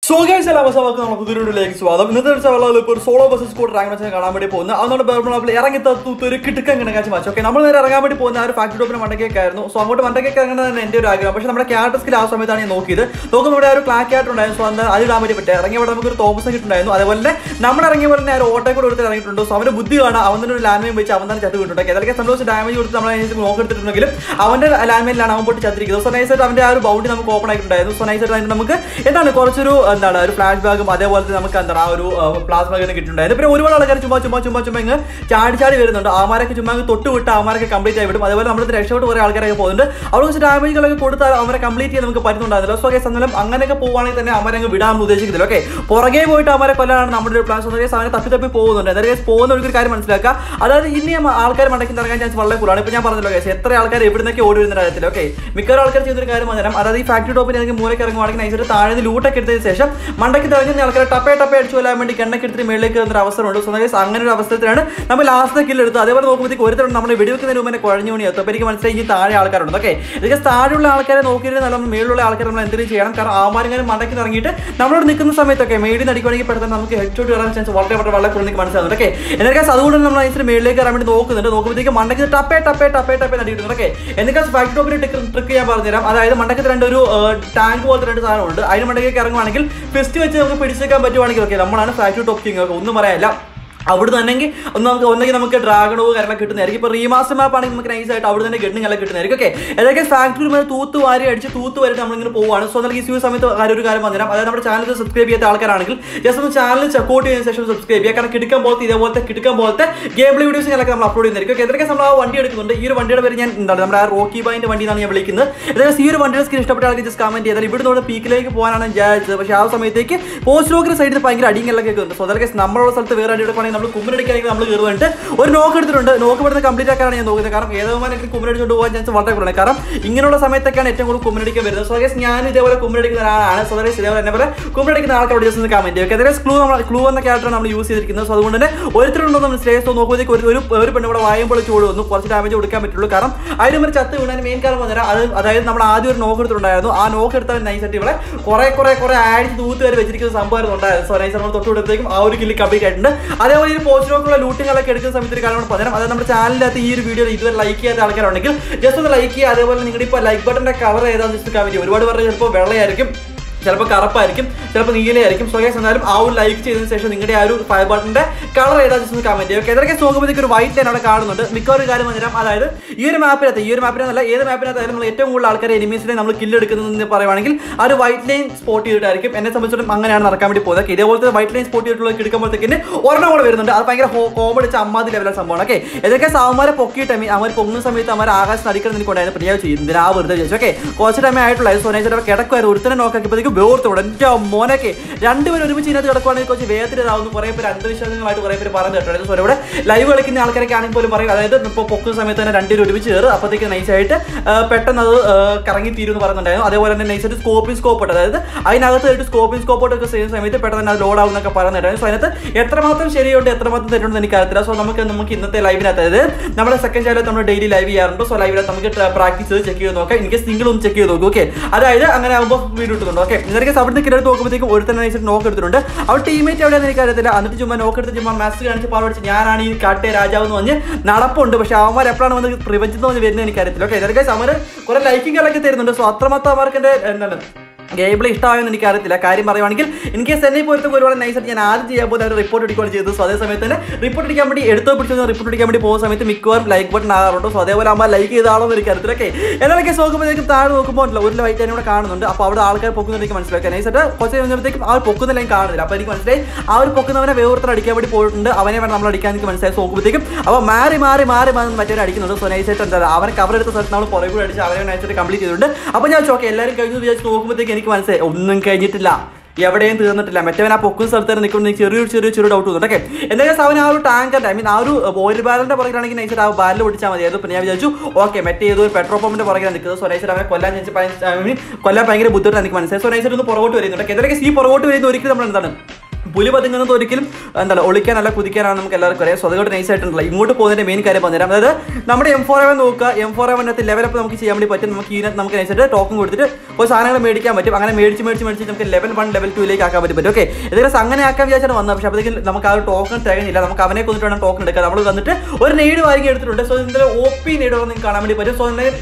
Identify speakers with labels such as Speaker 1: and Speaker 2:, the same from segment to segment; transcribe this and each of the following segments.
Speaker 1: so guys എല്ലാ ബസ്സവർക്ക് നമ്മൾ പുതിയൊരുലേക്ക് സ്വാഗതം ഇന്നത്തെ ദിവസം വെള്ളം ഇപ്പോൾ ഒരു solo bus scooter rank match കാണാൻ വേണ്ടി പോകുന്നത് അതുകൊണ്ട് നമ്മൾ ഇറങ്ങി തൂത്ത് ഒരു കിട്ടുക്കം ഇങ്ങനെ കാച്ച് മാച്ച് ഓക്കെ നമ്മൾ നേരെ ഇറങ്ങാൻ വേണ്ടി പോകുന്ന ആ ഒരു ഫാക്ടറി ടോപ്പിന് മണ്ടക്കേക്കായിരുന്നു സോ അങ്ങോട്ട് മണ്ടക്കേക്ക് ഇറങ്ങുന്നത് തന്നെ എൻ്റെ ഒരു ആഗ്രഹം പക്ഷേ നമ്മുടെ ക്യാരക്ടർ സ്കിൽ ആ സമയത്താണ് ഞാൻ നോക്കിയത് നോക്കുമ്പോൾ ഇവിടെ ഒരു ക്ലാക്ക് ക്യാരക്ടർ ഉണ്ടായിരുന്നു സോ അന്ന് അത് ഇടാൻ വേണ്ടി പറ്റുക ഇറങ്ങിയവിടെ നമുക്ക് ഒരു തോമസ് കിട്ടുണ്ടായിരുന്നു അതേപോലെ തന്നെ നമ്മൾ ഇറങ്ങിയ പോലെ തന്നെ ആ ഒരു ഓട്ടം കൂടെ എടുത്ത് ഇറങ്ങിയിട്ടുണ്ട് സോ അവന്റെ ബുദ്ധി കാണാം അവൻ തന്നെ ഒരു ലാൻഡ് മൈൻ വെച്ച് അവൻ തന്നെ ചത്ത് വിട്ടിട്ടുണ്ട് ഏതൊക്കെ സന്തോഷം ഡാമേജ് കൊടുത്ത് നമ്മൾ അതിനനുസരിച്ച് നോക്കെടുത്തിട്ടുണ്ടെങ്കിലും അവന്റെ ലാൻഡ് മൈനിലാണ് അവൻ പൊട്ടി ചത്തിരിക്കുന്നത് സോ നൈസായിട്ട് അവന്റെ ആ ഒരു ബൗണ്ടി നമുക്ക് ഓപ്പൺ ആയിട്ടുണ്ടായിരുന്നു സോ നൈസായിട്ട് അതിന് നമുക്ക് എന്താണ് കുറച്ചൊരു എന്താണ് ഒരു ഫ്ലാഷ് ബാഗും അതേപോലെ തന്നെ നമുക്ക് എന്താണ് ആ ഒരു പ്ലാസ്മ ഗണ് കിട്ടുന്നുണ്ടായിരുന്നു പിന്നെ ഒരുപാട് ആൾക്കാർ ചുമ്മാ ചുമ്മാ ചുമ്മാ ചുമ്മാ ഇങ്ങ് ചാടി ചാടി വരുന്നുണ്ട് ആമാരൊക്കെ ചുമ്മാ അങ്ങ് തൊട്ട് വിട്ട് ആമാരൊക്കെ കംപ്ലീറ്റ് ആയി വിടും അതേപോലെ നമ്മുടെ രക്ഷപ്പെട്ട് കുറേ ആൾക്കാരൊക്കെ പോകുന്നുണ്ട് അവിടെ കുറച്ച് ഡാമേജുകളൊക്കെ കൊടുത്താൽ അവരെ കംപ്ലീറ്റ് ചെയ്യാൻ നമുക്ക് പറ്റുന്നുണ്ടായിരുന്നില്ല സോ കേസ് എന്നാലും അങ്ങനെയൊക്കെ പോവുകയാണെങ്കിൽ തന്നെ അവരെ അങ്ങ് വിടാൻ ഉദ്ദേശിക്കുന്നില്ല ഓക്കെ പുറകെ പോയിട്ട് അവരെ കൊല്ലാനാണ് നമ്മുടെ ഒരു പ്ലാൻ സോ കേസ് അവനെ തപ്പി തപ്പി പോകുന്നുണ്ട് അതായത് കേസ് പോകുന്ന ഒരു കാര്യം മനസ്സിലാക്കുക അതായത് ഇനിയും ആൾക്കാർ മടക്കി ഇറങ്ങാൻ ചാൻസ് വളരെ കൂടുതലാണ് ഇപ്പൊ ഞാൻ പറഞ്ഞല്ലോ കേസ് എത്ര ആൾക്കാർ എവിടെ നിന്നൊക്കെ ഓടി വരുന്ന കാര്യത്തിൽ ഓക്കെ മിക്കവാറും ആൾക്കാർ ചെയ്യുന്നൊരു കാര്യം പറഞ്ഞാൽ അതായത് ഈ ഫാക്ടറി ടോപ്പിൽ ഏതെങ്കിലും മൂലയ്ക്ക് ഇറങ്ങുവാണെങ്കിൽ നൈസായിട്ട് താഴെ നിന്ന് ലൂട്ടൊക്കെ എടുത്തതിന് ശേഷം മണ്ടയ്ക്ക് ഇറങ്ങുന്ന ആൾക്കാർ ടപ്പേ ടപ്പേ അടിച്ചു കൊല്ലാൻ വേണ്ടി കണ്ണൊക്കെ എടുത്തിട്ട് മേളിലേക്ക് വരുന്ന ഒരു അവസരമുണ്ട് സോ കേസ് അങ്ങനെ ഒരു അവസരത്തിലാണ് നമ്മൾ ലാസ്റ്റ് കില്ല് എടുത്തത് അതേപോലെ നോക്കുമ്പോഴത്തേക്ക് ഒരുത്തരം നമ്മൾ വെടിവെക്കുന്നതിന് മുമ്പ് തന്നെ കുഴഞ്ഞു പണി എത്തും അപ്പോൾ എനിക്ക് മനസ്സിലായി ഇനി താഴെ ആൾക്കാരുണ്ട് ഓക്കെ ഇതൊക്കെ താഴെയുള്ള ആൾക്കാരെ നോക്കിയിട്ട് നല്ല മേളിലുള്ള ആൾക്കാരെ നമ്മൾ എന്തെങ്കിലും ചെയ്യണം കാരണം ആമാരിങ്ങനെ മണ്ടയ്ക്ക് ഇറങ്ങിയിട്ട് നമ്മളോട് നിൽക്കുന്ന സമയത്തൊക്കെ മേടി നടിക്കുകയാണെങ്കിൽ പെട്ടെന്ന് നമുക്ക് ഹെഡ്ഷോട്ട് വരാൻ ചാൻസ് വളരെ വളരെ വളരെ കൂടുതൽ എനിക്ക് മനസ്സിലാവുന്നുണ്ട് ഓക്കെ എന്നൊക്കെ അതുകൊണ്ട് നമ്മൾ അതിന് മേളിലേക്ക് ഇറങ്ങാൻ വേണ്ടി നോക്കുന്നുണ്ട് നോക്കുമ്പോഴത്തേക്ക് മണ്ടയ്ക്ക് ടപ്പേ ടപ്പേ ടപ്പേ ടപ്പേ നടിയിട്ടുണ്ട് ഓക്കെ എന്നൊക്കെ ഫാക്ടറി ടോപ്പിൽ ട്രിക്ക് ഞാൻ പറഞ്ഞുതരാം അതായത് മണ്ടക്കത്ത് രണ്ട് ഒരു ടാങ്ക് പോലത്തെ രണ്ട് സാധനമുണ്ട് അതിന് മണ്ടയ്ക്ക് ഇറങ്ങുവാണെങ്കിൽ ഫെസ്റ്റ് വെച്ച് നമുക്ക് പിടിച്ചേക്കാൻ പറ്റുവാണെങ്കിൽ ഓക്കെ നമ്മളാണ് ഫാക്ടറി ടോപ്പ് കിങ് ഒക്കെ ഒന്നും പറയാനില്ല അവിടെ തന്നെ ഒന്ന് നമുക്ക് ഒന്നെങ്കിൽ നമുക്ക് ഡ്രാഗണോ കാര്യങ്ങളൊക്കെ കിട്ടുന്നതായിരിക്കും ഇപ്പോൾ റീമാസ്റ്റർ മാപ്പ് ആണെങ്കിൽ നമുക്ക് നൈസ് ആയിട്ട് അവിടെ തന്നെ ഗണ്ണിങ് എല്ലാം കിട്ടുന്നതായിരിക്കും ഓക്കെ ഏതൊക്കെ ഫാക്ടറി മേലെ തൂത്ത് വാരി അടിച്ച് തൂത്ത് വരെ നമ്മളിങ്ങനെ പോവാണ് സോ നമുക്ക് ഈ സമയത്ത് കാര്യം ഒരു കാര്യം പറഞ്ഞുതരാം അതായത് നമ്മുടെ ചാനൽ സബ്സ്ക്രൈബ് ചെയ്യാത്ത ആൾക്കാരാണെങ്കിൽ ജസ്റ്റ് ഒന്ന് ചാനൽ ചെക്കൗട്ട് ചെയ്തതിന് ശേഷം സബ്സ്ക്രൈബ് ചെയ്യുക കാരണം കിടക്കാൻ പോലത്തെ ഇതേപോലത്തെ കിടക്കാൻ പോലത്തെ ഗെയിം പ്ലേ വീഡിയോസ് ഞങ്ങളൊക്കെ നമ്മൾ അപ്ലോഡ് ചെയ്യുന്നതായിരിക്കും ഓക്കെ ഏതൊക്കെ നമ്മൾ ആ വണ്ടി എടുക്കുന്നുണ്ട് ഈ ഒരു വണ്ടിയുടെ പേര് ഞാൻ എന്താണ് നമ്മുടെ ആ റോക്കി ബൈൻ്റെ വണ്ടി എന്നാണ് ഞാൻ വിളിക്കുന്നത് ഏതായാലും ഈ ഒരു വണ്ടിയുടെ സ്ക്രീൻ ഇഷ്ടപ്പെട്ട ആൾക്ക് ജസ്റ്റ് കമന്റ് ചെയ്താൽ ഇവിടെ നിന്ന് പീക്കിലേക്ക് പോകാനാണ് വിചാരിച്ചത് പക്ഷേ ആ സമയത്തേക്ക് പോസ്റ്റ് ലോക്കിന്റെ സൈഡിൽ ഭയങ്കര അടിങ്ങളൊക്കെ കേൾക്കുന്നുണ്ട് സോ അതൊക്കെ നമ്മളുള്ള സ്ഥലത്ത് വേറെ അടി എടുക്കുകയാണെങ്കിൽ നമ്മൾ കുമ്മിനടിക്കാണെങ്കിൽ നമ്മൾ കയറുവായിട്ട് ഒരു നോക്ക് എടുത്തിട്ടുണ്ട് നോക്ക് പെടുന്ന കംപ്ലീറ്റ് ആക്കാനാണ് ഞാൻ നോക്കുന്നത് കാരണം ഏതോമാരെങ്കിലും കുമ്മിനടിച്ചുകൊണ്ട് പോകാൻ ചാൻസ് വളരെ കൂടുതലാണ് കാരണം ഇങ്ങനെയുള്ള സമയത്തൊക്കെയാണ് ഏറ്റവും കൂടുതൽ കുമ്മിനടിക്കാൻ വരുന്നത് സോ ഗസ് ഞാൻ ഇതേപോലെ കുമ്മിനടിക്കുന്ന ഒരാളാണ് സോ ഗസ് ഇതേപോലെ എന്നെ പോലെ കുമ്മിനടിക്കുന്ന ആൾക്കാരോട് ജസ്റ്റ് ഒന്ന് കമന്റ് ചെയ്യുക അതായത് ക്ലൂ നമ്മൾ ക്ലൂ എന്ന ക്യാരക്ടർ നമ്മൾ യൂസ് ചെയ്തിരിക്കുന്നത് സോ അതുകൊണ്ട് തന്നെ ഒരുത്തരുണ്ടോ നമ്മൾ സ്റ്റേസ് നോക്കുമ്പോഴത്തേക്ക് ഒരു ഒരു ഒരു പെണ്ണ് ഇവിടെ വായുമ്പോൾ ചൂട് വന്നു കുറച്ച് ഡാമേജ് കൊടുക്കാൻ പറ്റുള്ളൂ കാരണം അതിന് ഒരു ചത്ത് വീണാൽ മെയിൻ കാരണം പറഞ്ഞാൽ അത് അതായത് നമ്മൾ ആദ്യം ഒരു നോക്ക് എടുത്തിട്ടുണ്ടായിരുന്നു ആ നോക്ക് എടുത്താൽ നൈസായിട്ട് ഇവിടെ കുറെ കുറെ കുറെ ആഴ്ച തൂത്ത് വരെ വെച്ചിരിക്കുന്ന സംഭവം ഉണ്ടായിരുന്നു സോ നൈസ് നമ്മൾ തൊട്ടുവിടത്തേക്കും ആ ഒരു കില്ല് കംപ്ലീറ്റ് ആയിട്ടുണ്ട് അതേപോലെ ഈ പോസ്റ്റ് നോക്കുള്ള ലൂട്ടുകളൊക്കെ എടുക്കുന്ന സമയത്ത് ഒരു കാര്യം പറയാം അതായത് നമ്മുടെ ചാനലിനകത്ത് ഈ ഒരു വീഡിയോ ഇതുവരെ ലൈക്ക് ചെയ്യാത്ത ആൾക്കാരുണ്ടെങ്കിൽ ജസ്റ്റ് ഒന്ന് ലൈക്ക് ചെയ്യുക അതേപോലെ നിങ്ങളുടെ ഇപ്പോൾ ലൈക്ക് ബട്ടന്റെ കളർ ഏതാണെന്ന് ജസ്റ്റ് കമന്റ് ഒരുപാട് പറഞ്ഞാൽ ചിലപ്പോൾ വെള്ളയായിരിക്കും ചിലപ്പോൾ കറുപ്പായിരിക്കും ചിലപ്പോൾ നീലയായിരിക്കും സോ ഗൈസ് എന്നാലും ആ ഒരു ലൈക്ക് ചെയ്തതിന് ശേഷം നിങ്ങളുടെ ആ ഒരു ഫയർ ബട്ടന്റെ കളർ ഏതാ ജസ്റ്റ് കമന്റ് ചെയ്യുക ഏതൊക്കെ നോക്കുമ്പോഴത്തേക്ക് ഒരു വൈറ്റ് ലൈൻ അവിടെ കാണുന്നുണ്ട് മിക്കവാറും കാര്യം പറഞ്ഞാൽ അതായത് ഈ ഒരു മാപ്പിനകത്ത് ഈ ഒരു മാപ്പിനകത്തല്ല ഏത് മാപ്പിനകത്തായാലും നമ്മൾ ഏറ്റവും കൂടുതൽ ആൾക്കാർ എനിമീസിനെ നമ്മൾ കില്ല് എടുക്കുന്നതെന്ന് പറയുവാണെങ്കിൽ ആ ഒരു വൈറ്റ് ലൈൻ സ്പോട്ട് ചെയ്തിട്ടായിരിക്കും എന്നെ സംബന്ധിച്ചിടത്തോളം അങ്ങനെയാണ് നടക്കാൻ വേണ്ടി പോകുന്നത് ഇതേപോലത്തെ വൈറ്റ് ലൈൻ സ്പോട്ട് ചെയ്തിട്ടുള്ള എടുക്കുമ്പോഴത്തേക്കിന് ഒരെണ്ണം കൂടെ വരുന്നുണ്ട് അത് ഭയങ്കര കോമഡിച്ച് അമ്മാതി ലെവലുള്ള സംഭവമാണ് ഓക്കെ ഏതൊക്കെ അവന്മാരെ പൊക്കിയിട്ട് അവർ പൊങ്ങുന്ന സമയത്ത് അവർ ആകാശം അടിക്കണം എനിക്കുണ്ടായിരുന്നു പിന്നെ ഞാൻ ചെയ്യുന്നത് ആ വെറുതെ ചോദിച്ചു ഓക്കെ കുറച്ച് ടൈം ആയിട്ടുള്ള സോനേശ്വരം കിടക്കുമായിരുന്നു ഒരുത്തനെ നോക്കിയപ്പോഴത്തേക്ക് വേർത്തോടെ എൻ്റെ മോനൊക്കെ രണ്ടുപേരും ഒരുമിച്ച് ഇതിനകത്ത് കിടക്കുവാണെങ്കിൽ കുറച്ച് വേദനയാവുന്നു കുറേ പേര് അന്ധവിശ്വാസങ്ങളായിട്ട് കുറേ പേര് പറഞ്ഞു കേട്ടോ സോ ഇവിടെ ലൈവ് കളിക്കുന്ന ആൾക്കാരൊക്കെ ആണെങ്കിൽ പോലും പറയും അതായത് ഇപ്പോൾ പൊക്കുന്ന സമയത്ത് തന്നെ രണ്ടുപേരും ഒരുമിച്ച് കയറും അപ്പോഴത്തേക്ക് നൈസായിട്ട് പെട്ടെന്ന് അത് കറങ്ങി തീരുമെന്ന് പറയുന്നുണ്ടായിരുന്നു അതേപോലെ തന്നെ നൈസായിട്ട് സ്കോപ്പിംഗ് സ്കോപ്പ് ഉണ്ട് അതായത് അതിനകത്ത് ആയിട്ട് സ്കോപ്പിംഗ് സ്കോപ്പോട്ട് ഒക്കെ ചെയ്യുന്ന സമയത്ത് പെട്ടെന്ന് തന്നെ അത് ലോഡ് ആവുന്നൊക്കെ പറയുന്നുണ്ടായിരുന്നു സോ അതിനകത്ത് എത്രമാത്രം ശരിയുണ്ട് എത്രമാത്രം തെറ്റുണ്ടെന്ന് എനിക്കറിയത്തില്ല സോ നമുക്ക് നമുക്ക് ഇന്നത്തെ ലൈവിനകത്ത് അതായത് നമ്മുടെ സെക്കൻഡ് ചാനൽ നമ്മൾ ഡെയിലി ലൈവ് ചെയ്യാറുണ്ട് സോ ലൈവിനകത്ത് നമുക്ക് പ്രാക്ടീസ് ചെയ്ത് ചെക്ക് ചെയ്ത് നോക്കാം എനിക്ക് സിംഗിൾ ഒന്ന് ചെക്ക് ചെയ്ത് നോക്കും ഓക്കെ അതായത് അങ്ങനെ ആകുമ്പോൾ വീഡിയോ ഇട്ടുന്നുണ്ട് ഓക്കെ ഇന്നലെ അവിടെ കിടത്ത് നോക്കുമ്പോഴത്തേക്കും ഒരു തന്നെ നൈസായിട്ട് നോക്ക് എടുത്തിട്ടുണ്ട് അവർ ടീമേറ്റ് എവിടെയാണെന്ന് എനിക്കറിയത്തില്ല എന്നിട്ട് ചുമ്മാ നോക്ക് എടുത്ത് ചുമ്മാ മാച്ച് കാണിച്ച് പാടിച്ച് ഞാനാണ് ഈ കാട്ടെ രാജാവ് എന്ന് പറഞ്ഞ് നടപ്പുണ്ട് പക്ഷെ അവന്മാർ എപ്പോഴാണ് വന്ന് പ്രിവഞ്ചിന്ന് പറഞ്ഞ് വരുന്നത് എനിക്കറിയത്തില്ല ഓക്കെ ഇതൊക്കെ സമരം കുറെ ലൈക്കിങ്ങുകളൊക്കെ തരുന്നുണ്ട് സോ അത്രമാത്രം അവർക്ക് എൻ്റെ എന്താണ് ഗെയിം പ്ലേ ഇഷ്ടമായെന്ന് എനിക്ക് അറിയത്തില്ല കാര്യം പറയുവാണെങ്കിൽ ഇൻ കേസ് എന്നെ പോലത്തെ ഒരുപാട് നൈസായിട്ട് ഞാൻ ആദ്യം ചെയ്യാൻ പോകുന്ന ഒരു റിപ്പോർട്ട് അടിക്കുകയാണ് ചെയ്തത് സോ അതേ സമയത്ത് തന്നെ റിപ്പോർട്ട് അടിക്കാൻ വേണ്ടി എടുത്തോ പിടിച്ചോ റിപ്പോർട്ട് അടിക്കാൻ വേണ്ടി പോകുന്ന സമയത്ത് മിക്കവാറും ലൈക്ക് ബട്ടൺ ആകാറുണ്ട് സോ അതേപോലെ ആകുമ്പോൾ ലൈക്ക് ചെയ്താണോ എന്ന് എനിക്ക് അറിയത്തില്ല ഓക്കെ എന്നൊക്കെ നോക്കുമ്പോഴത്തേക്കും താഴെ നോക്കുമ്പോൾ ഒരു ലൈറ്റ് തന്നെ ഇവിടെ കാണുന്നുണ്ട് അപ്പോൾ അവിടെ ആൾക്കാർ പൊക്കുന്നത് എനിക്ക് മനസ്സിലാക്കാം നൈസായിട്ട് കുറച്ച് കഴിഞ്ഞപ്പോഴത്തേക്കും ആ ഒരു പൊക്കുന്ന ലൈൻ കാണുന്നില്ല അപ്പോൾ എനിക്ക് മനസ്സിലായി ആ ഒരു പൊക്കുന്നവനെ വേറൊരുത്തർ അടിക്കാൻ വേണ്ടി പോയിട്ടുണ്ട് അവനെ വേണം നമ്മൾ അടിക്കാൻ എനിക്ക് മനസ്സിലായി നോക്കുമ്പോഴത്തേക്കും അപ്പോൾ മാറി മാറി മാറി മാറി മറ്റേ അടിക്കുന്നുണ്ട് സോ നൈസായിട്ട് എന്താ അവനെ കവർ എടുത്ത സ്ഥലത്ത് നമ്മൾ പുറകെ കൂടെ അടിച്ച് അവനെ നൈസായിട്ട് കംപ്ലീറ്റ് ചെയ്തിട്ടുണ്ട് അപ്പോൾ ഞാൻ ഓക്കെ എല്ലാവരും കഴിഞ്ഞു വിചാരിച്ച് നോക്കുമ്പോഴത്തേക്ക് എനിക്ക് മനസ്സിലായി ഒന്നും കഴിഞ്ഞിട്ടില്ല എവിടെയും തീർന്നിട്ടില്ല മറ്റവൻ ആ പൊക്കും സ്ഥലത്ത് തന്നെ നിൽക്കുന്ന ചെറിയൊരു ചെറിയ ചെറിയ ഡൗട്ട് തോന്നുന്നു ഓക്കെ എന്തായാലും അവൻ ആ ഒരു ടാങ്കർ ഐ മീൻ ആ ഒരു ഓയിൽ ബാരലിന്റെ പുറകിലാണെങ്കിൽ നൈസർ ആ ബാരൽ പൊട്ടിച്ചാൽ മതിയായിരുന്നു പിന്നെ ഞാൻ വിചാരിച്ചു ഓക്കെ മറ്റേ ഏതോ ഒരു പെട്രോൾ പമ്പിന്റെ പുറകിലാണ് നിൽക്കുന്നത് സോ നൈസർ അവനെ കൊല്ലാൻ വെച്ച് കൊല്ലാൻ ഭയങ്കര ബുദ്ധിമുട്ടാണ് എനിക്ക് മനസ്സിലായി സോ നൈസർ ഒന്ന് പുറകോട്ട് വരുന്നുണ്ട് എന്തൊക്കെ ഈ പുറകോട്ട് വരുന്ന ഒരിക്കലും നമ്മൾ എന്താണ് പുലി പതുങ്ങുന്നത് ഒരിക്കലും എന്താണ് ഒളിക്കാനല്ല കുതിക്കാനാണ് നമുക്ക് എല്ലാവർക്കും അറിയാം സ്വതകോട്ട് നൈസ് ആയിട്ടുണ്ടല്ലോ ഇങ്ങോട്ട് പോകുന്നതിന്റെ മെയിൻ കാര്യം പറഞ്ഞുതരാം അതായത് നമ്മുടെ എം ഫോർ എവൻ നോക്കുക എം ഫോർ എവനകത്ത് ലെവലപ്പ് നമുക്ക് ചെയ്യാൻ വേണ്ടി പറ്റും നമുക്ക് ഇതിനകത്ത് നമുക്ക് നൈസായിട്ട് ടോക്കൺ കൊടുത്തിട്ട് ഒരു സാധനങ്ങൾ മേടിക്കാൻ പറ്റും അങ്ങനെ മേടിച്ച് മേടിച്ച് മേടിച്ച് നമുക്ക് ലെവൽ വൺ ലെവൽ ടൂയിലേക്ക് ആക്കാൻ പറ്റും പറ്റും ഓക്കെ ഏകദേശം അങ്ങനെ ആക്കാൻ വിചാരിച്ചാണ് വന്നത് പക്ഷേ അപ്പോഴത്തേക്കും നമുക്ക് ആ ഒരു ടോക്കൺ തികഞ്ഞില്ല നമുക്ക് അവനെ കൊന്നിട്ട് വേണം ടോക്കൺ എടുക്കാൻ നമ്മൾ വന്നിട്ട് ഒരു നെയ്ഡ് വാങ്ങി എടുത്തിട്ടുണ്ട് സോ ഇതിന്റെ ഒ പി നെയ്ഡ് നിങ്ങൾക്ക് കാണാൻ വേണ്ടി പറ്റും സോ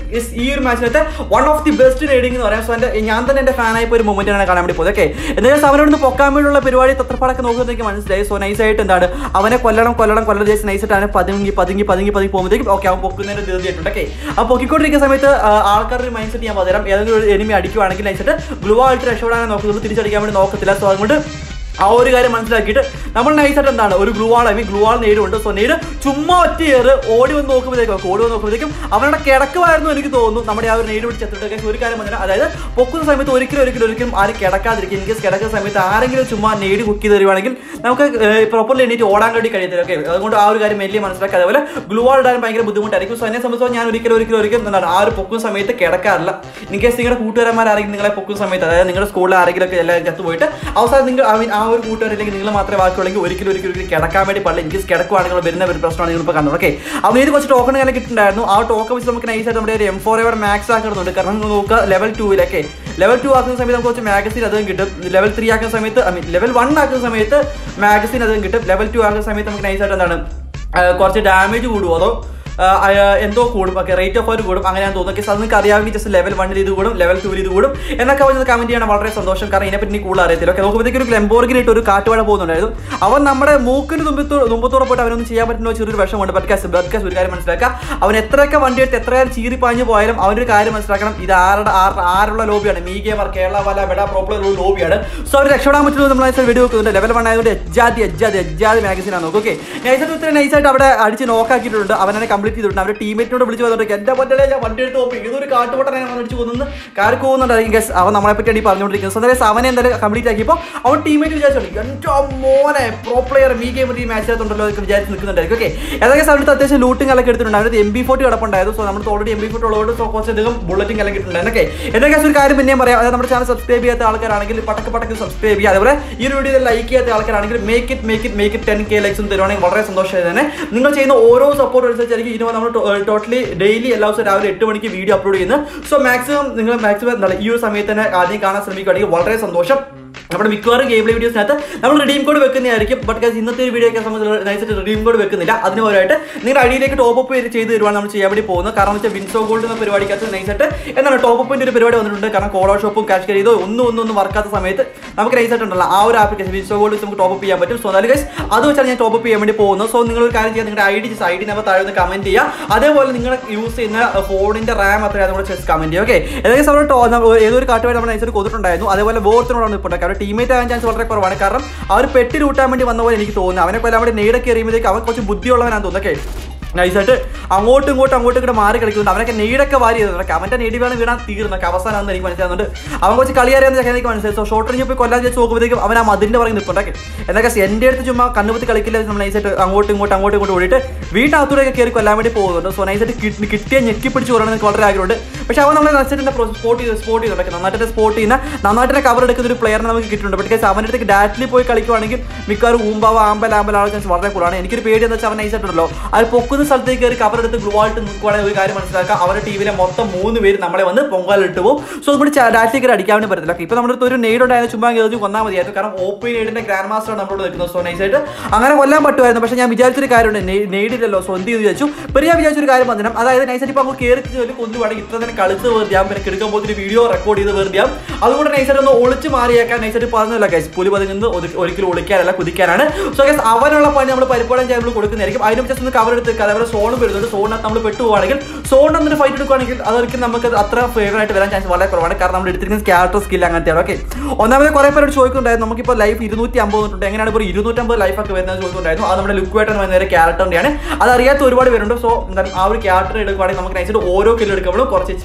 Speaker 1: ഈ ഒരു മാച്ചിനകത്ത് one of the best raiding എന്ന് പറയാം സോ എൻ്റെ ഞാൻ തന്നെ എൻ്റെ ഫാനായി ഒരു മൊമെന്റ് ആണ് കാണാൻ വേണ്ടി പോകുന്നത് ഓക്കെ എന്തായാലും അവനോട് നിന്ന് പൊക്കാൻ വേണ്ടിയുള്ള പരിപാടി തത്രപ്പാടൊക്കെ നോക്കുന്നത് എനിക്ക് മനസ്സിലായി സോ നൈസായിട്ട് എന്താണ് അവനെ കൊല്ലണം കൊല്ലണം കൊല്ലം ജസ്റ്റ് നൈസായിട്ടാണ് പതുങ്ങി പതുങ്ങി പതുങ്ങി പതുങ്ങി പോകുമ്പോഴത്തേക്കും ഓക്കെ അവൻ പൊക്കുന്നതിന് ധൃതിയായിട്ടുണ്ട് ഓക്കെ ആ പൊക്കിക്കൊണ്ടിരിക്കുന്ന സമയത്ത് ആ, ആൾക്കാരുടെ മൈൻഡ് സെറ്റ് ഞാൻ പകരം ഏതെങ്കിലും ഒരു എനിമി അടിക്കുവാണെങ്കിൽ നൈസായിട്ട് ഗ്ലൂ ആയിട്ട് രക്ഷപ്പെടാൻ നോക്കുന്നുള്ളൂ തിരിച്ചടിക്കാൻ വേണ്ടി നോക്കത്തില്ല സോ അതുകൊണ്ട് ആ ഒരു കാര്യം മനസ്സിലാക്കിയിട്ട് നമ്മൾ നൈസായിട്ട് എന്താണ് ഒരു gloo wall I mean gloo wall നേടുണ്ട് സോ നേട് ചുമ്മാ ഒറ്റ ഏറ് ഓടി വന്ന് നോക്കുമ്പോഴത്തേക്കും ഓടി വന്ന് നോക്കുമ്പോഴത്തേക്കും അവരുടെ കിടക്കുമായിരുന്നു എനിക്ക് തോന്നുന്നു നമ്മുടെ ആ ഒരു നേട് പിടിച്ച് എത്തിട്ടൊക്കെ ഒരു കാര്യം പറഞ്ഞാൽ അതായത് പൊക്കുന്ന സമയത്ത് ഒരിക്കലും ഒരിക്കലും ഒരിക്കലും ആരും കിടക്കാതിരിക്കും എനിക്ക് കിടക്കുന്ന സമയത്ത് ആരെങ്കിലും ചുമ്മാ നേടി കുക്കി തരുവാണെങ്കിൽ നമുക്ക് പ്രോപ്പർലി എണീറ്റ് ഓടാൻ വേണ്ടി കഴിയത്തില്ല ഓക്കെ അതുകൊണ്ട് ആ ഒരു കാര്യം വലിയ മനസ്സിലാക്കുക അതേപോലെ ഗ്ലൂ ആൾ ഇടാൻ ഭയങ്കര ബുദ്ധിമുട്ടായിരിക്കും സോ എന്നെ സംബന്ധിച്ചോ ഞാൻ ഒരിക്കലും ഒരിക്കലും ഒരിക്കലും എന്താണ് ആ ഒരു പൊക്കുന്ന സമയത്ത് കിടക്കാറില്ല ഇൻ കേസ് നിങ്ങളുടെ കൂട്ടുകാരന്മാർ ആരെങ്കിലും നിങ്ങളെ പൊക്കുന്ന സമയത്ത് അതായത് നിങ്ങളുടെ സ്കൂളിൽ ആരെങ്കിലും ഒക്കെ എല്ലാവരും ചത്തു പോയിട്ട് അവസാനം നിങ്ങൾ ഐ മീൻ ആ ഒരു കൂട്ടുകാരില്ലെങ്കിൽ നിങ്ങൾ മാത്രമേ ബാക്കിയുള്ളെങ്കിൽ ഒരിക്കലും ഒരിക്കലും ഒരിക്കലും കിടക്കാൻ വേണ്ടി പാടില്ല ഇൻ കേസ് കിടക്കുവാണെങ്കിൽ വരുന്ന ഒരു പ്രശ്നമാണ് നിങ്ങൾ ഇപ്പോൾ കണ്ടത് ഓക്കെ അവന് ഇത് കുറച്ച് ടോക്കൺ ഇങ്ങനെ കിട്ടുന്നുണ്ടായിരുന്നു ആ ടോക്കൺ വെച്ച് നമുക്ക് നൈസായിട്ട് നമ്മുടെ ഒരു എം ഫോർ എവർ മാക്സ് ആക്കുന്നുണ്ട് കാരണം നിങ്ങൾ നോക്കുക ലെവൽ ടൂവിലൊക്കെ ലെവൽ ടു ആക്കുന്ന സമയത്ത് നമുക്ക് കുറച്ച് മാഗസിൻ അതും കിട്ടും ലെവൽ ത്രീ ആക്കുന്ന സമയത്ത് ഐ മീൻ ലെവൽ വൺ ആക്കുന്ന സമയത്ത് മാഗസിൻ അതും കിട്ടും ലെവൽ ടു ആക്കുന്ന സമയത്ത് നമുക്ക് നൈസായിട്ട് എന്താണ് ആ, കുറച്ച് ഡാമേജ് കൂടുമോ അതോ ആ, ആ, എന്തോ കൂടും ഓക്കെ റേറ്റ് ഓഫ് ഫയർ കൂടും അങ്ങനെ ഞാൻ തോന്നുന്നു കേസ് അത് നിങ്ങൾക്ക് അറിയാമെങ്കിൽ ജസ്റ്റ് ലെവൽ വണ്ണിൽ ഇത് കൂടും ലെവൽ ടൂവിൽ ഇത് കൂടും എന്നൊക്കെ പറഞ്ഞത് കമന്റ് ചെയ്യണം വളരെ സന്തോഷം കാരണം ഇതിനെപ്പറ്റി എനിക്ക് കൂടുതൽ അറിയത്തില്ല ഓക്കെ നോക്കുമ്പോഴത്തേക്ക് ഒരു ഗ്ലെംബോർഗിന് ഇട്ട് ഒരു കാട്ടുവാഴ പോകുന്നുണ്ടായിരുന്നു അവൻ നമ്മുടെ മൂക്കിന് തുമ്പത്തോ തുമ്പത്തോടെ പോയിട്ട് അവനൊന്നും ചെയ്യാൻ പറ്റുന്ന ചെറിയൊരു വിഷമമുണ്ട് ബഡ്കാസ് ബഡ്കാസ് ഒരു കാര്യം മനസ്സിലാക്കുക അവൻ എത്രയൊക്കെ വണ്ടി എടുത്ത് എത്രയാലും ചീറി പാഞ്ഞു പോയാലും അവനൊരു കാര്യം മനസ്സിലാക്കണം ഇത് ആരുടെ ആർ- ആരുള്ള ലോബിയാണ് മീ ഗെയിമർ കേരള വല ബെഡ പ്രോപ്പർ ഒരു ലോബിയാണ് സോ അവർ രക്ഷപ്പെടാൻ പറ്റുന്നത് നമ്മൾ വീഡിയോ വെക്കുന്നുണ്ട് ലെവൽ വൺ ആയതുകൊണ്ട് എജ്ജാതി എജ്ജാതി എജ്ജാതി മാഗസിനാണ് നോക്കും ഓക്കെ നൈസായിട്ട് ഇത്ര നൈസായിട്ട് അവിടെ അടിച്ച് നോക്കാക്കിയിട്ടുണ്ട് അവനെ കംപ്ലീറ്റ് ചെയ്തിട്ടുണ്ട് അവരുടെ ടീമേറ്റിനോട് വിളിച്ച് വന്നിട്ട് എന്റെ പറ്റലേ ഞാൻ വണ്ടി എടുത്ത് നോക്കി ഇതൊരു കാട്ടുപൊട്ടനെ ഞാൻ അടിച്ച് കൊന്നു കാർക്ക് പോകുന്നുണ്ടായിരിക്കും ഗസ് അവൻ നമ്മളെ പറ്റിയാണ് ഈ പറഞ്ഞുകൊണ്ടിരിക്കുന്നത് സോ അതായത് അവനെ എന്തായാലും കംപ്ലീറ്റ് ആക്കിയപ്പോൾ അവൻ ടീമേറ്റ് വിചാരിച്ചോണ്ട് എന്റെ മോനെ പ്രോ പ്ലെയർ മീ ഗെയിം ഈ മാച്ചിനകത്തുണ്ടല്ലോ എന്നൊക്കെ വിചാരിച്ച് നിൽക്കുന്നുണ്ടായിരിക്കും ഓക്കെ ഏതൊക്കെ സമയത്ത് അത്യാവശ്യം ലൂട്ടിംഗ് എല്ലാം എടുത്തിട്ടുണ്ട് അവരുടെ എം ബി ഫോർട്ടി കിടപ്പുണ്ടായിരുന്നു സോ നമ്മൾ ഓൾറെഡി എം ബി ഫോർട്ടി ഉള്ളതുകൊണ്ട് സോ കുറച്ചധികം ബുള്ളറ്റിംഗ് എല്ലാം കിട്ടുന്നുണ്ട് എന്നൊക്കെ എന്നൊക്കെ ഒരു കാര്യം പിന്നെയും പറയാം അതായത് നമ്മുടെ ചാനൽ സബ്സ്ക്രൈബ് ചെയ്യാത്ത ആൾക്കാരാണെങ്കിൽ പട്ടക്ക് പട്ടക്ക് സബ്സ്ക്രൈബ് ചെയ്യുക അതേപോലെ ഈ ഒരു വീഡിയോ ലൈക്ക് ചെയ്യാത്ത ആൾക്കാരാണെങ്കിൽ make it make it make it ten K ലൈക്സും തരുവാണെങ്കിൽ വളരെ സന്തോഷമായി തന്നെ നിങ്ങൾ ചെയ്യുന്ന ഓരോ സപ്പോർട്ട് അനുസരിച്ചായിരിക്കും ഇനി നമ്മൾ ടോട്ടലി ഡെയിലി എല്ലാ ദിവസവും രാവിലെ എട്ട് മണിക്ക് വീഡിയോ അപ്ലോഡ് ചെയ്യുന്നത് സോ മാക്സിമം നിങ്ങൾ മാക്സിമം എന്താണ് ഈ ഒരു സമയത്ത് തന്നെ ആദ്യം കാണാൻ ശ്രമിക്കുകയാണെങ്കിൽ വളരെ സന്തോഷം നമ്മുടെ മിക്കവാറും ഗെയിം പ്ലേ വീഡിയോസിനകത്ത് നമ്മൾ റിഡീം കോഡ് വെക്കുന്നതായിരിക്കും ബട്ട് ഗൈസ് ഇന്നത്തെ ഒരു വീഡിയോ ഒക്കെ സംബന്ധിച്ച് നൈസായിട്ട് റിഡീം കോഡ് വെക്കുന്നില്ല അതിന് പകരമായിട്ട് നിങ്ങളുടെ ഐഡിയിലേക്ക് ടോപ്പ് അപ്പ് ചെയ്ത് തരുവാണ് നമ്മൾ ചെയ്യാൻ വേണ്ടി പോകുന്നത് കാരണം എന്ന് വെച്ചാൽ വിൻസോ ഗോൾഡ് എന്ന പരിപാടിക്കകത്ത് നൈസായിട്ട് എന്താണ് ടോപ്പ് അപ്പിന്റെ ഒരു പരിപാടി വന്നിട്ടുണ്ട് കാരണം കോളോ ഷോപ്പും കാഷ് ചെയ്തോ ഒന്നും ഒന്നും ഒന്നും വർക്കാത്ത സമയത്ത് നമുക്ക് നൈസായിട്ട് ഉണ്ടല്ലോ ആ ഒരു ആപ്ലിക്കേഷൻ വിൻസോ ഗോൾഡ് വെച്ച് നമുക്ക് ടോപ്പ് ചെയ്യാൻ പറ്റും സോ അതായത് ഗൈസ് അത് വെച്ചാണ് ഞാൻ ടോപ്പ് ചെയ്യാൻ വേണ്ടി പോകുന്നത് സോ നിങ്ങൾ ഒരു കാര്യം ചെയ്യുക നിങ്ങളുടെ I D I D number താഴെ ഒന്ന് കമന്റ് ചെയ്യുക അതേപോലെ നിങ്ങൾ യൂസ് ചെയ്യുന്ന ഫോണിന്റെ റാം അത്രയും അതുകൂടെ ചെസ് കമന്റ് ചെയ്യുക ഓക്കെ ഏകദേശം നമ്മൾ ടോ- നമ്മൾ ഏതൊരു കാട്ടുവായി നമ്മൾ നൈസായിട്ട് കൊടുത്തിട്ടുണ്ടായിരുന്നു അതേപോലെ വോർത്തിനോടാണ് ഇപ്പോൾ അവരുടെ ടീമേറ്റ് ആകാൻ ചാൻസ് വളരെ കുറവാണ് കാരണം അവർ പെട്ടി ലൂട്ടാൻ വേണ്ടി വന്ന പോലെ എനിക്ക് തോന്നുന്നു അവനെ കൊല്ലാൻ വേണ്ടി നെയ്ഡൊക്കെ എറിയുമ്പോഴേക്ക് അവൻ കുറച്ച് ബുദ്ധിയുള്ളവനാണ് തോന്നുന്നു ഓക്കെ നൈസായിട്ട് അങ്ങോട്ടും ഇങ്ങോട്ടും അങ്ങോട്ടും ഇങ്ങോട്ട് മാറി കളിക്കുന്നുണ്ട് അവനൊക്കെ നെയ്ഡൊക്കെ വാരി ചെയ്തു അവന്റെ നെയ്ഡ് വേണം വീണാൻ തീർന്നൊക്കെ അവസാനം എനിക്ക് മനസ്സിലാകുന്നുണ്ട് അവൻ കുറച്ച് കളി അറിയാവുന്ന ചെക്കൻ എനിക്ക് മനസ്സിലായി സോ ഷോർട്ട് റേഞ്ച് പോയി കൊല്ലാൻ വെച്ച് നോക്കുമ്പോഴത്തേക്കും അവൻ ആ മതിലിന്റെ പറഞ്ഞ് നിൽപ്പുണ്ടാക്കി എന്നൊക്കെ എൻ്റെ അടുത്ത് ചുമ്മാ കണ്ണുപത്തി കളിക്കില്ല നമ്മൾ നൈസായിട്ട് അങ്ങോട്ടും ഇങ്ങോട്ടും അങ്ങോട്ടും ഇങ്ങോട്ടും ഓടിയിട്ട് വീട്ടിനകത്തൂടെയൊക്കെ കയറി കൊല്ലാൻ വേണ്ടി പോകുന്നുണ്ട് സോ നൈസായിട്ട് കിട്ടി- കിട്ടിയ ഞെക്കി പിടിച്ച് കൊല്ലണം എനിക്ക് വളരെ ആഗ്രഹമുണ്ട് പക്ഷെ അവൻ നമ്മളെ നൈസായിട്ട് സ്പോട്ട് ചെയ്ത് സ്പോട്ട് ചെയ്തു നന്നായിട്ട് സ്പോട്ട് ചെയ്യുന്ന നന്നായിട്ട് കവർ എടുക്കുന്ന ഒരു പ്ലെയറിനെ നമുക്ക് കിട്ടുന്നുണ്ട് പക്ഷേ അവൻ്റെ അടുത്തേക്ക് ഡാറ്റിൽ പോയി കളിക്കുവാണെങ്കിൽ മിക്കവാറും ഊമ്പാവോ ആമ്പൽ ആമ്പൽ ആളെ ചാൻസ് വളരെ കൂടുതലാണ് എനിക്കൊരു പേടി എന്ന് വെച്ചാൽ അവൻ നൈസായിട്ടുണ്ടല്ലോ അത് പൊക്കുന്ന സ്ഥലത്തേക്ക് കയറി കവർ എടുത്ത് ഗ്ലൂ ആയിട്ട് നിൽക്കുവാണെങ്കിൽ ഒരു കാര്യം മനസ്സിലാക്കുക അവരുടെ ടീമിലെ മൊത്തം മൂന്ന് പേര് നമ്മളെ വന്ന് പൊങ്കാലിട്ട് പോകും സോ ഇവിടെ ഡാറ്റിലേക്ക് അടിക്കാൻ വേണ്ടി പറ്റത്തില്ല ഇപ്പൊ നമ്മുടെ അടുത്ത് ഒരു നെയ്ഡ് ഉണ്ടായിരുന്നു ചുമ്മാ കയറി കൊന്നാൽ മതിയായിരുന്നു കാരണം ഓപ്പൺ നെയ്ഡിന്റെ ഗ്രാൻഡ് മാസ്റ്റർ നമ്മളോട് നിൽക്കുന്നത് സോ നൈസായിട്ട് അങ്ങനെ കൊല്ലാൻ പറ്റുമായിരുന്നു പക്ഷേ ഞാൻ വിചാരിച്ചൊരു കാര്യമുണ്ട് നെയ്ഡില്ലല്ലോ സോ എന്ത് ചെയ്തു വിചാരിച്ചു പിന്നെ ഞാൻ വിചാരിച്ചൊരു കാര്യം പറഞ്ഞു അതായത് നൈസായിട്ട് ഇപ്പൊ അങ്ങ് കയറി ഒരു കൊണ്ടുപോകണം ഇത്ര തന്നെ കളിച്ച് വെറുതെ പിന്നെ കിടക്കാൻ പോകുന്ന വീഡിയോ റെക്കോർഡ് ചെയ്ത് വെറുതെ അതുകൊണ്ട് നൈസായിട്ട് ഒന്ന് ഒളിച്ച് മാറിയേക്കാൻ നൈസായിട്ട് പറഞ്ഞില്ല ഗൈസ് പുലി പതുങ്ങുന്നത് ഒരി- ഒരിക്കലും ഒളിക്കാനല്ല കുതിക്കാനാണ് സോ ഗൈസ് അവനുള്ള പണി നമ്മൾ പരിപാടി നമ്മൾ കൊടുക്കുന്നതായിരിക്കും അതിന് ജസ്റ്റ് ഒന്ന് കവർ എടുത്ത് അതേപോലെ സോണും വരുന്നുണ്ട് സോണിനകത്ത് നമ്മൾ പെട്ടുപോവാണെങ്കിൽ സോണിൽ നിന്ന് ഫൈറ്റ് എടുക്കുകയാണെങ്കിൽ അതൊരിക്കലും നമുക്ക് അത്ര ഫേവർ ആയിട്ട് വരാൻ ചാൻസ് വളരെ കുറവാണ് കാരണം നമ്മൾ എടുത്തിരിക്കുന്ന ക്യാരക്ടർ സ്കിൽ അങ്ങനത്തെയാണ് ഓക്കെ ഒന്നാമത് കുറെ പേരോട് ചോദിക്കുന്നുണ്ടായിരുന്നു നമുക്കിപ്പോൾ ലൈഫ് ഇരുന്നൂറ്റി അമ്പത് തൊട്ടുണ്ട് എങ്ങനെയാണ് ഇപ്പോൾ ഇരുന്നൂറ്റമ്പത് ലൈഫ് ഒക്കെ വരുന്നത് ചോദിക്കുന്നുണ്ടായിരുന്നു അത് നമ്മുടെ ലുക്ക് ആയിട്ട് വരുന്ന ക്യാരക്ടറിന്റെയാണ് അത് അറിയാത്ത ഒരുപാട് പേരുണ്ട് സോ എന്തായാലും ആ ഒരു ക്യാരക്ടർ എടുക്കുകയാണെങ്കിൽ നമുക്ക് നൈസായിട്ട് ഓരോ കിലോ എടുക്കുമ്പോഴും കുറച്ച് H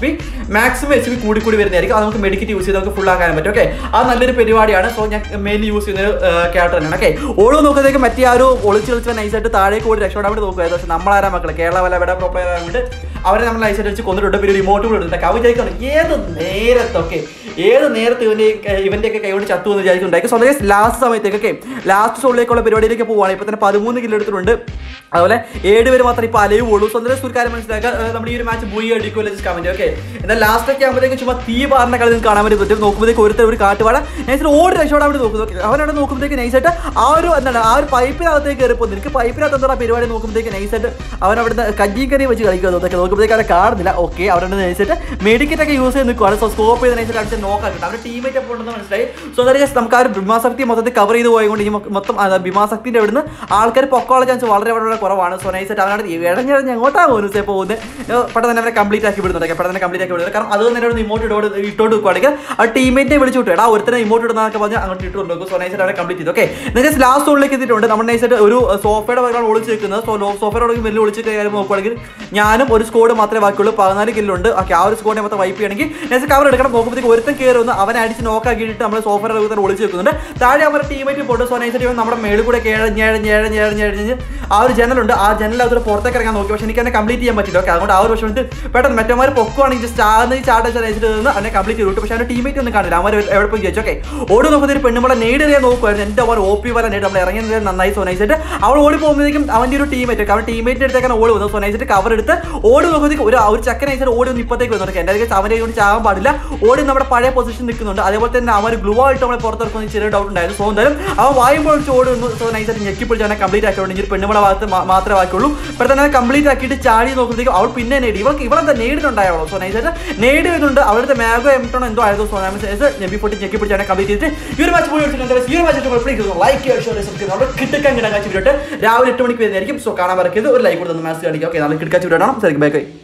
Speaker 1: P maximum H P കൂടി കൂടി വരുന്നതായിരിക്കും അത് നമുക്ക് മെഡിക്കറ്റ് യൂസ് ചെയ്ത് നമുക്ക് ഫുൾ ആക്കാൻ പറ്റും ഓക്കെ അത് നല്ലൊരു പരിപാടിയാണ് സോ ഞാൻ മെയിൻലി യൂസ് ചെയ്യുന്ന ഒരു ക്യാരക്ടർ തന്നെയാണ് ഓക്കെ ഓരോ നോക്കുമ്പോഴത്തേക്ക് മറ്റേ ആ ഒരു ഒളിച്ച് കളിച്ച് നൈസായിട്ട് താഴേക്ക് ഓടി രക്ഷപ്പെടാൻ വേണ്ടി നോക്കുക പക്ഷേ നമ്മളാരാ മക്കളെ കേരള വല്ല ഇവിടെ പ്രോ പ്ലെയർ ആയതുകൊണ്ട് അവരെ നമ്മൾ നൈസായിട്ട് വെച്ച് കൊന്നിട്ടുണ്ട് പിന്നെ ഒരു ഇമോട്ട് കൂടെ ഇടുന്നുണ്ട് അവൻ വിചാരിക്കണം ഏത് നേരത്തൊക്കെ ഏത് നേരത്ത് ഇവന്റെ ഇവന്റെ ഒക്കെ കൈകൊണ്ട് ചത്തു എന്ന് വിചാരിക്കുന്നുണ്ടായിരിക്കും സോ ലാസ്റ്റ് സമയത്തേക്കൊക്കെ ലാസ്റ്റ് സോളിലേക്കുള്ള പരിപാടിയിലേക്ക് പോവുകയാണ് ഇപ്പൊ തന്നെ പതിമൂന്ന് കിലോ എടുത്തിട്ടുണ്ട് അതുപോലെ ഏഴ് പേര് മാത്രം ഇപ്പൊ അലയുള്ളൂ സോ എന്തായാലും ഒരു കാര്യം മനസ്സിലാക്കുക ഏഹ് നമ്മുടെ ഈ ഒരു മാച്ച് ബുയി അടിക്കുമല്ലോ ജസ്റ്റ് കമന്റ് ഓക്കെ എന്നാൽ ലാസ്റ്റ് ഒക്കെ ആകുമ്പോഴത്തേക്ക് ചുമ്മാ തീ പാറിന കളി നിങ്ങൾക്ക് കാണാൻ വേണ്ടി പറ്റും നോക്കുമ്പോഴത്തേക്ക് ഒരുത്തർ ഒരു കാട്ടുപാട നൈസായിട്ട് ഓടി രക്ഷപ്പെടാൻ വേണ്ടി നോക്കുന്നു Okay, അവനവിടെ നോക്കുമ്പോഴത്തേക്ക് നൈസായിട്ട് ആ ഒരു എന്താണ് ആ ഒരു പൈപ്പിനകത്തേക്ക് കയറി പോകുന്നു എനിക്ക് പൈപ്പിനകത്ത് എന്താ പരിപാടി നോക്കുമ്പോഴത്തേക്ക് നൈസായിട്ട് അവൻ അവിടുന്ന് കഞ്ഞിയും കറി വെച്ച് കളിക്കുന്നത് അതൊക്കെ നോക്കുമ്പോഴത്തേക്ക് അവരെ കാണുന്നില്ല ഓക്കെ അവിടെ നൈസായിട്ട് മെഡിക്കറ്റ് ഒക്കെ യൂസ് ചെയ്ത് നിൽക്കുവാണ് സോ സ്കോപ്പ് ചെയ്ത് നൈസായിട്ട് അടിച്ച് നോക്കാക്കിട്ട് അവരുടെ ടീമേറ്റ് അപ്പോൾ ഉണ്ടെന്ന് മനസ്സിലായി സോ എന്തായാലും just നമുക്ക് ആ ഒരു ഭീമാശക്തി മൊത്തത്തിൽ കവർ ചെയ്ത് പോയതുകൊണ്ട് ഈ മൊ- മൊത്തം ആ, ഭീമാശക്തിന്റെ അവിടുന്ന് ആൾക്കാർ പൊക്കമുള്ള ചാൻസ് വളരെ വളരെ കുറവാണ് സോ നൈസായിട്ട് അവനോട് ഇഴഞ്ഞിഴഞ്ഞ് എങ്ങോട്ടാണ് പോകുന്നത് പോകുന്നത് ഏഹ് പെട്ടെന്ന് തന്നെ അവരെ കംപ്ലീറ്റ് ആക്കി വിടുന്നുണ്ട് പെട്ടെന്ന് തന്നെ കംപ്ലീറ്റ് ആക്കി വിടുന്നത് കാരണം അത് തന്നെ ഒരു ഇമോട്ട് ഇട്ടോട് ഇട്ടോട്ട് വെക്കുവാണെങ്കിൽ ആ ടീമേറ്റിനെ വിളിച്ചു വിട്ടു എടാ ഒരുത്തനെ ഇമോട്ട് ഇടുന്നതൊക്കെ പറഞ്ഞ് അങ്ങോട്ട് ഇട്ട് കൊണ്ടുപോകും സോ നൈസായിട്ട് അവരെ കംപ്ലീറ്റ് ചെയ്തു ഓക്കെ നിങ്ങൾക്ക് ലാസ്റ്റ് ഉള്ളിലേക്ക് എത്തിയിട്ടുണ്ട് നമ്മൾ നൈസായിട്ട് ഒരു സോഫയുടെ പകരം ഒളിച്ച് വെക്കുന്നത് സോ സോഫയുടെ വലിയ ഒളിച്ച് കാര്യം നോക്കുവാണെങ്കിൽ ഞാനും ഒരു സ്കോഡ് മാത്രമേ ബാക്കിയുള്ളൂ പതിനാല് കില്ലുണ്ട് ഓക്കെ ആ ഒരു സ്കോഡിനെ മൊത്തം വൈപ്പ് ചെയ്യണമെങ്കിൽ നൈസ് കവർ എടുക്കണം നോക്കുമ്പോഴത്തേക്ക് ഒരുത്തൻ കയറി വന്ന് അവനെ അടിച്ച് നോക്കാക്കിയിട്ട് നമ്മൾ സോഫയുടെ തന്നെ ഒളിച്ച് വെക്കുന്നുണ്ട് താഴെ അവരുടെ ടീമേറ്റ് പോയിട്ട് സോ നൈസായിട്ട് ഇവൻ നമ്മുടെ മേളിൽ കൂടെ കേഴഞ്ഞ് ഏഴഞ്ഞ് ഏഴഞ്ഞ് ഏഴഞ്ഞ് ഏഴഞ്ഞ് ആ ഒരു ജനലുണ്ട് ആ ജനലകത്തോടെ പുറത്തേക്ക് ഇറങ്ങാൻ നോക്കി പക്ഷേ എനിക്ക് തന്നെ കംപ്ലീറ്റ് ചെയ്യാൻ പറ്റില്ല ഓക്കെ അതുകൊണ്ട് ആ ഒരു പക്ഷേ പെട്ടെന്ന് മറ്റന്മാർ പൊക്കുവാണെങ്കിൽ ജസ്റ്റ് ആന്ന് ചാട്ട നയിച്ചിട്ട് നിന്ന് അവനെ കംപ്ലീറ്റ് ചെയ്തു പക്ഷേ അവൻ്റെ ടീമേറ്റ് ഒന്നും കാണില്ല അവർ എവിടെ പോയി ചോദിച്ചു ഓക്കെ ഓടി നോക്കുമ്പോൾ ഒരു പെണ്ണുമ്പളെ നേടിയ നോക്കുമായിരുന്നു എൻ്റെ അവർ ഒ പി വല നേടി നമ്മൾ ഇറങ്ങിയത് നന്നായി സോനൈസിട്ട് അവൾ ഓടി പോകുമ്പോഴേക്കും അവൻ്റെ ഒരു ടീമേറ്റ് അവൻ ടീമേറ്റിൻ്റെ അടുത്തേക്കാണ് ഓടി വന്നത് സോനൈസിട്ട് കവർ എടുത്ത് ഓടി നോക്കുമ്പോഴത്തേക്ക് ഒരു ഒരു ചക്കൻ നൈസിട്ട് ഓടി ഒന്ന് ഇപ്പത്തേക്ക് വന്നു എൻ്റെ അടുത്ത് അവൻ്റെ കൊണ്ട് ചാകാൻ പാടില്ല ഓടി നമ്മുടെ പഴയ പൊസിഷൻ നിൽക്കുന്നുണ്ട് അതേപോലെ തന്നെ അവൻ ഗ്ലൂ ആയിട്ട് നമ്മളെ പുറത്തിറക്കുന്ന ചെറിയ ഡൗട്ട് ഉണ്ടായിരുന്നു സോ എന്തായാലും അവൻ വായുമ്പോൾ വെച്ച് ഓടി വന്നു സോ നൈസായിട്ട് ഞെക്കി പിടിച്ച് അവനെ കംപ്ലീറ്റ് ആക്കിയോണ്ട് പെണ്ണുമ്പളെ ഭാഗത്ത് മാ- മാത്രമേ ബാക്കിയുള്ളൂ പെട്ടെന്ന് അവനെ കംപ്ലീറ്റ് ആക്കിയിട്ട് ചാടി നോക്കുമ്പോഴത്തേക്കും അവൾ പിന്നെ നേടി ഇവൾക്ക് ഇവളെന്താ നേടിയിട്ടുണ്ടായോളൂ സോ നൈസായിട്ട് നേടി വരുന്നുണ്ട് അവരുടെ മാഗോ എംടോണോ എന്തോ ആയിരുന്നു സോ ഞെമ്പി പൊട്ടി ഞെക്കി പിടിച്ച് അവനെ കംപ്ലീറ്റ് ചെയ്തിട്ട് ഈ ഒരു മാച്ച് പോയി എടുത്തിട്ടുണ്ട് ഈ ഒരു മാച്ച് ലൈക്ക് നമ്മുടെ കിട്ടക്കാൻ കിടക്കാൻ വീഡിയോ രാവിലെ എട്ട് മണിക്ക് വരുന്നതായിരിക്കും സോ കാണാൻ മറക്കരുത് ഒരു ലൈക്ക് കൊടുത്ത് മാച്ച് കാണിക്കാം ഓക്കെ നാളെ കിടക്കാച്ച് വീഡിയോ ശരിക്കും ബൈ